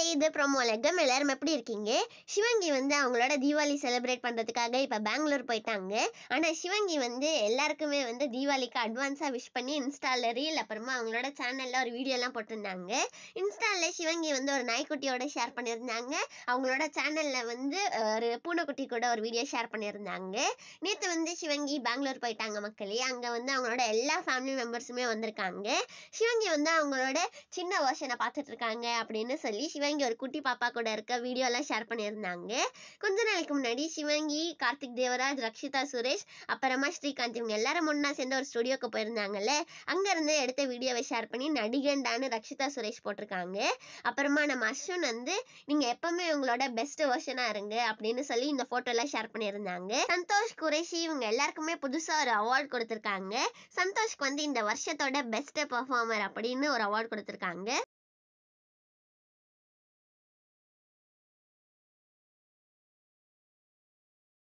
இது ப்ரோமோ லெக்கம் எல்லாரும் எப்படி இருக்கீங்க சிவங்கி வந்து அவங்களோட தீபாவளி செலிப்ரேட் பண்றதுக்காக இப்ப பெங்களூர் போயிட்டாங்க ஆனா சிவங்கி வந்து எல்லாருக்குமே வந்து தீபாவளிக்கு அட்வான்ஸா விஷ் பண்ணி இன்ஸ்டால ரீல் அப்புறமா அவங்களோட சேனல்ல ஒரு வீடியோ எல்லாம் போட்டிருந்தாங்க இன்ஸ்டால சிவங்கி வந்து ஒரு நாய்க்குட்டியோட ஷேர் பண்ணியிருந்தாங்க அவங்களோட சேனல்ல வந்து அஹ், ஒரு பூனைக்குட்டி கூட ஒரு வீடியோ ஷேர் பண்ணியிருந்தாங்க நேத்து வந்து சிவங்கி பெங்களூர் போயிட்டாங்க மக்களே அங்க வந்து அவங்களோட எல்லா ஃபேமிலி மெம்பர்ஸுமே வந்திருக்காங்க சிவங்கி வந்து அவங்களோட சின்ன வருஷனை பார்த்துட்டு இருக்காங்க அப்படின்னு சொல்லி சிவங்கி ஒரு குட்டி பாப்பா கூட இருக்க வீடியோ எல்லாம் ஷேர் பண்ணியிருந்தாங்க கொஞ்ச நாளைக்கு முன்னாடி சிவங்கி கார்த்திக் தேவராஜ் ரக்ஷிதா சுரேஷ் அப்புறமா ஸ்ரீகாந்த் இவங்க எல்லாரும் ஒண்ணா சேர்ந்து ஒரு ஸ்டுடியோக்கு போயிருந்தாங்கல்ல அங்க இருந்து எடுத்த வீடியோவை ஷேர் பண்ணி நடிகண்டான்னு ரக்ஷிதா சுரேஷ் போட்டிருக்காங்க அப்புறமா நம்ம அஸ்வின் வந்து நீங்க எப்பவுமே உங்களோட பெஸ்ட் வெர்ஷனா இருங்க அப்படின்னு சொல்லி இந்த போட்டோ எல்லாம் ஷேர் பண்ணியிருந்தாங்க சந்தோஷ் குரேஷி இவங்க எல்லாருக்குமே புதுசா ஒரு அவார்ட் கொடுத்திருக்காங்க சந்தோஷ்க்கு வந்து இந்த வருஷத்தோட பெஸ்ட் பெர்ஃபார்மர் அப்படின்னு ஒரு அவார்ட் கொடுத்திருக்காங்க